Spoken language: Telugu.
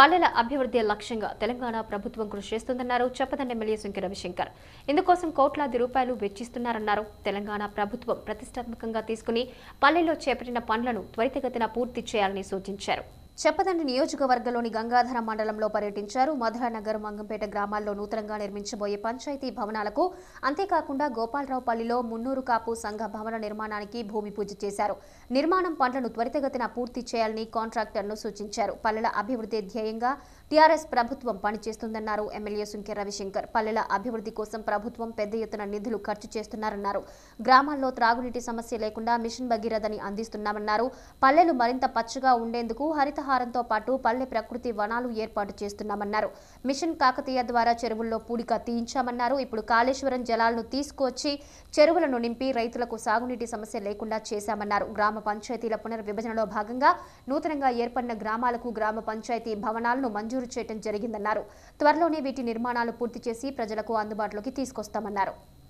పల్లెల అభివృద్ధి లక్ష్యంగా తెలంగాణ ప్రభుత్వం కృషి చేస్తుందన్నారు చెప్పదండి ఎమ్మెల్యే సుంకె రవిశంకర్ ఇందుకోసం కోట్లాది రూపాయలు వెచ్చిస్తున్నారన్నారు తెలంగాణ ప్రభుత్వం ప్రతిష్టాత్మకంగా తీసుకుని పల్లెల్లో చేపట్టిన పనులను త్వరితగతిన పూర్తి చేయాలని సూచించారు చెప్పదండి నియోజకవర్గంలోని గంగాధర మండలంలో పర్యటించారు మధురానగర్ మంగంపేట గ్రామాల్లో నూతనంగా నిర్మించబోయే పంచాయతీ భవనాలకు అంతేకాకుండా గోపాలరావుపల్లిలో మున్నూరు కాపు సంఘ భవన నిర్మాణానికి భూమి పూజ చేశారు నిర్మాణం పనులను త్వరితగతిన పూర్తి చేయాలని కాంట్రాక్టర్ను సూచించారు పల్లెల అభివృద్ధి ధ్యేయంగా టీఆర్ఎస్ ప్రభుత్వం పనిచేస్తుందన్నారు ఎమ్మెల్యే సుంకె రవిశంకర్ పల్లెల అభివృద్ధి కోసం ప్రభుత్వం పెద్ద ఎత్తున నిధులు ఖర్చు చేస్తున్నారన్నారు గ్రామాల్లో త్రాగునీటి సమస్య లేకుండా మిషన్ భగీరథని అందిస్తున్నామన్నారు పల్లెలు మరింత పచ్చగా ఉండేందుకు హరితహారంతో పాటు పల్లె ప్రకృతి వనాలు ఏర్పాటు చేస్తున్నామన్నారు మిషన్ కాకతీయ ద్వారా చెరువుల్లో పూడిక తీయించామన్నారు ఇప్పుడు కాళేశ్వరం జలాలను తీసుకువచ్చి చెరువులను నింపి రైతులకు సాగునీటి సమస్య లేకుండా చేశామన్నారు గ్రామ పంచాయతీల పునర్విభజనలో భాగంగా నూతనంగా ఏర్పడిన గ్రామాలకు గ్రామ పంచాయతీ భవనాలను మంజూరు చేయడం జరిగిందన్నారు త్వరలోనే వీటి నిర్మాణాలు పూర్తి చేసి ప్రజలకు అందుబాటులోకి తీసుకొస్తామన్నారు